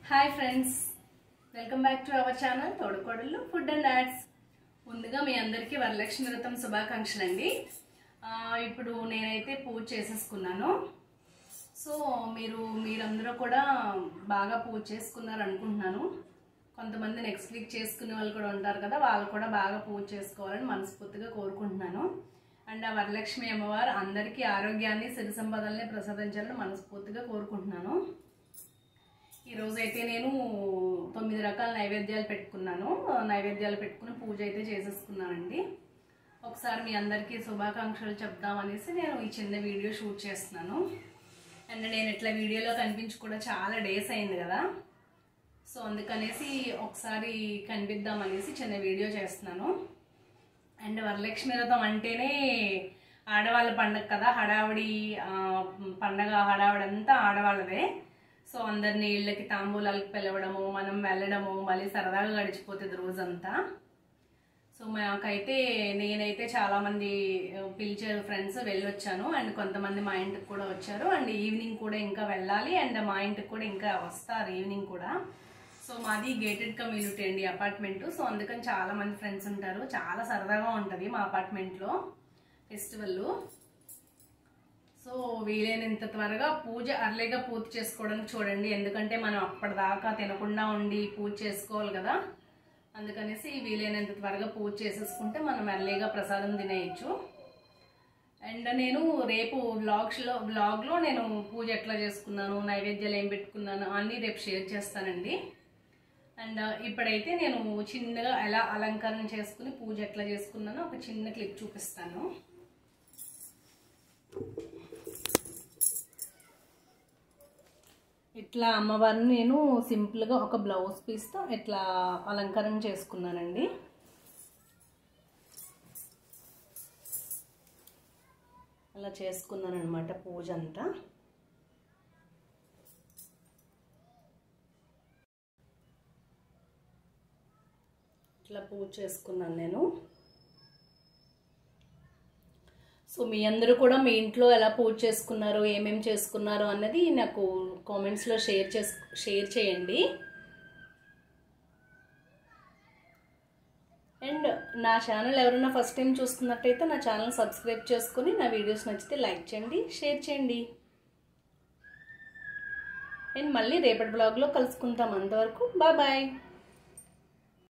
hi friends welcome back to our channel తోడుకోడళ్ళు food and ads ముందుగా మీ అందరికీ వరలక్ష్మి వ్రతం శుభాకాంక్షలు అండి ఆ, ఇప్పుడు నేనైతే పూజ చేసేసుకున్నాను సో మీరు మీరందరూ కూడా బాగా పూజ చేసుకున్నారు అనుకుంటున్నాను కొంతమంది నెక్స్ట్ వీక్ చేసుకునే వాళ్ళు కూడా ఉంటారు కదా వాళ్ళు కూడా బాగా పూజ చేసుకోవాలని మనస్ఫూర్తిగా కోరుకుంటున్నాను అండ్ ఆ వరలక్ష్మి అమ్మవారు అందరికీ ఆరోగ్యాన్ని సిరి సంపదల్ని ప్రసాదించాలని మనస్ఫూర్తిగా కోరుకుంటున్నాను ఈరోజు అయితే నేను తొమ్మిది రకాల నైవేద్యాలు పెట్టుకున్నాను నైవేద్యాలు పెట్టుకుని పూజ అయితే చేసేసుకున్నానండి ఒకసారి మీ అందరికీ శుభాకాంక్షలు చెప్దామనేసి నేను ఈ చిన్న వీడియో షూట్ చేస్తున్నాను అండ్ నేను ఇట్లా వీడియోలో కనిపించి కూడా చాలా డేస్ అయింది కదా సో అందుకనేసి ఒకసారి కనిపిద్దామనేసి చిన్న వీడియో చేస్తున్నాను అండ్ వరలక్ష్మి వ్రతం అంటేనే ఆడవాళ్ళ పండగ కదా హడావిడి ఆ, పండగ హడావిడి అంతా ఆడవాళ్ళదే సో అందరినీ ఇళ్ళకి తాంబూలాలకు పిలవడము మనం వెళ్ళడము మళ్ళీ సరదాగా గడిచిపోతుంది రోజంతా సో మాకైతే నేనైతే చాలా మంది ఆ, పిలిచారు ఫ్రెండ్స్ వెళ్ళొచ్చాను అండ్ కొంతమంది మా ఇంటికి కూడా వచ్చారు అండ్ ఈవినింగ్ కూడా ఇంకా వెళ్ళాలి అండ్ మా ఇంటికి కూడా ఇంకా వస్తారు ఈవినింగ్ కూడా సో మాది గేటెడ్ కమ్యూనిటీ అండి అపార్ట్మెంట్ సో అందుకని చాలా మంది ఫ్రెండ్స్ ఉంటారు చాలా సరదాగా ఉంటుంది మా అపార్ట్మెంట్లో ఫెస్టివల్ సో వీలైనంత త్వరగా పూజ అర్లీగా పూర్తి చేసుకోవడానికి చూడండి ఎందుకంటే మనం అప్పటిదాకా తినకుండా ఉండి పూజ చేసుకోవాలి కదా అందుకనేసి వీలైనంత త్వరగా పూజ చేసేసుకుంటే మనం ఎర్లీగా ప్రసాదం తినేయచ్చు అండ్ నేను రేపు వ్లాగ్స్లో వ్లాగ్లో నేను పూజ ఎట్లా చేసుకున్నాను నైవేద్యాలు ఏం పెట్టుకున్నాను అన్నీ రేపు షేర్ చేస్తానండి అండ్ ఇప్పుడైతే నేను చిన్నగా ఎలా అలంకరణ చేసుకుని పూజ ఎట్లా చేసుకున్నానో ఒక చిన్న క్లిప్ చూపిస్తాను ఇట్లా అమ్మవారిని నేను సింపుల్గా ఒక బ్లౌజ్ పీస్తో ఇట్లా అలంకరణ చేసుకున్నానండి అలా చేసుకున్నాను అనమాట పూజ అంతా ఇట్లా పూజ చేసుకున్నాను నేను సో మీ అందరూ కూడా మీ ఇంట్లో ఎలా పూజ చేసుకున్నారు ఏమేమి చేసుకున్నారు అన్నది నాకు కామెంట్స్లో షేర్ చేసు షేర్ చేయండి అండ్ నా ఛానల్ ఎవరైనా ఫస్ట్ టైం చూస్తున్నట్టయితే నా ఛానల్ సబ్స్క్రైబ్ చేసుకుని నా వీడియోస్ నచ్చితే లైక్ చేయండి షేర్ చేయండి అండ్ మళ్ళీ రేపటి బ్లాగ్లో కలుసుకుంటాం అంతవరకు బాయ్ బాయ్